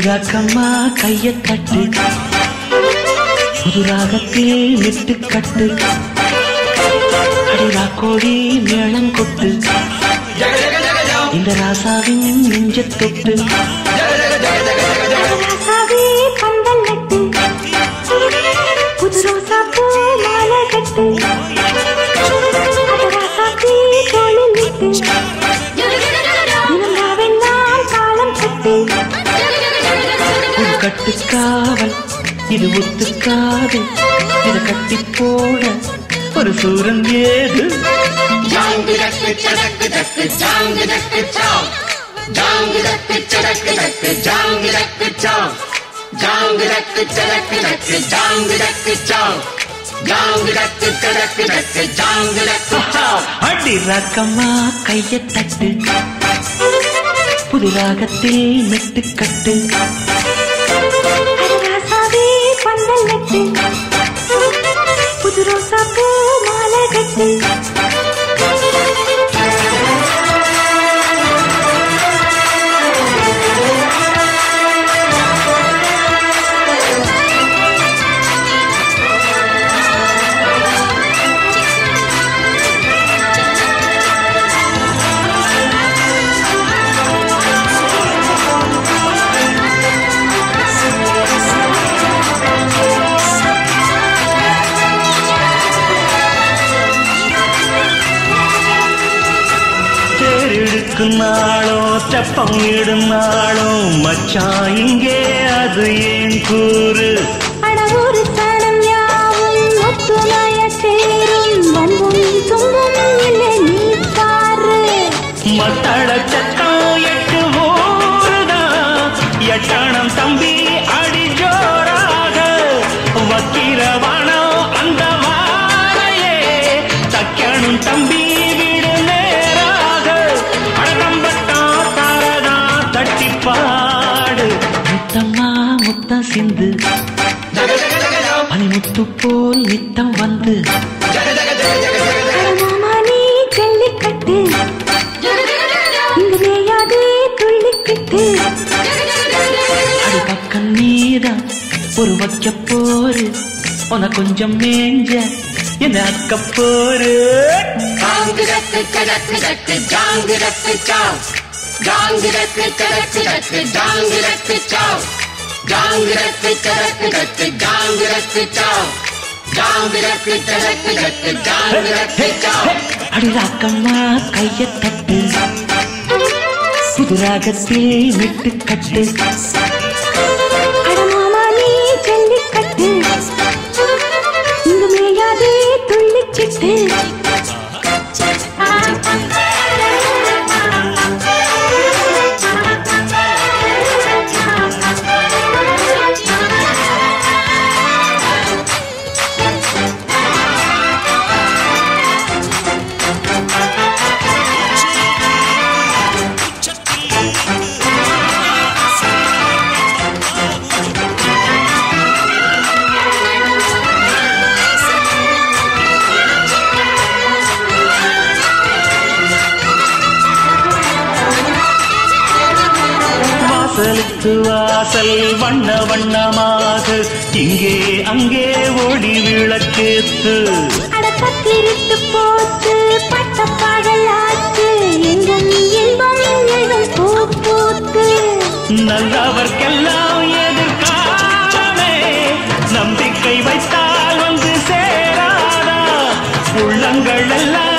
அடிராக்கம்மா கைய தட்டு புது ராகத்தில் விட்டு கட்டு அடிரா கோழி மேளம் கொட்டு இந்த ராசாவின் நெஞ்ச தொட்டு ராசாவே பந்தல் நட்டு புது ரோசா பூ மாலை கட்டு அட ராசாத்தி தோளில் விட்டு தினம் ராவெல்லாம் காலம் கட்டு ஒரு கட்டுக்காவல் இது ஒத்துக்காது இத கட்டி போட ஒரு சூரன் ஏது அடி ராக்கம்மா கைய தட்டு புது ராகத்தில் மெட்டு கட்டு அட ராசாவே பந்தல் நட்டு புது ரோசா பூ மாலை கட்டு தேரிழுக்கும் நாளோ தெப்பம் இடும் நாளோ மச்சான் இங்கே அது ஏன் கூறு அட ஒரு சனம் யாவும் ஒத்துணைய சேரும் வம்பும் தும்பும் இல்லை நீ பாரு மத்தள சத்தம் எட்டு ஊருதான் எட்டணம் தம்பி அடி ஜோராக வக்கீரவானம் அந்த வாழையே தக்கணும் தம்பி வீடு நேராக அடம்பட்டா தாரதா தட்டி பாடு முத்தம்மா முத்தம் சிந்து பனிமுத்து போல் நித்தம் வந்து அட மாமா நீ ஜல்லிக்கட்டு இங்கு மேயாதே துள்ளிக்கிட்டு அது பக்கம் நீதான் ஒரு வைக்க போரு உன கொஞ்சம் மேஞ்ச என்ன அக்க போரு அடிராக்கம்மா கைய தட்டு புதுராகத்தில் விட்டு கட்டு அட மாமா நீ ஜல்லிக்கட்டு இங்கு மேயாதே துள்ளிக்கிட்டு வாசலுக்கு வாசல் வண்ண வண்ணமாக இங்கே அங்கே ஒளி விளக்கேத்து அட பத்திரிட்டு போச்சு பட்ட பகலாச்சு எங்கும் இன்பம் எழும் பூ பூத்து நல்லவர்க்கெல்லாம் எதிர்காலமே நம்பிக்கை வைத்தால் வந்து சேராதா உள்ளங்கள் எல்லாம்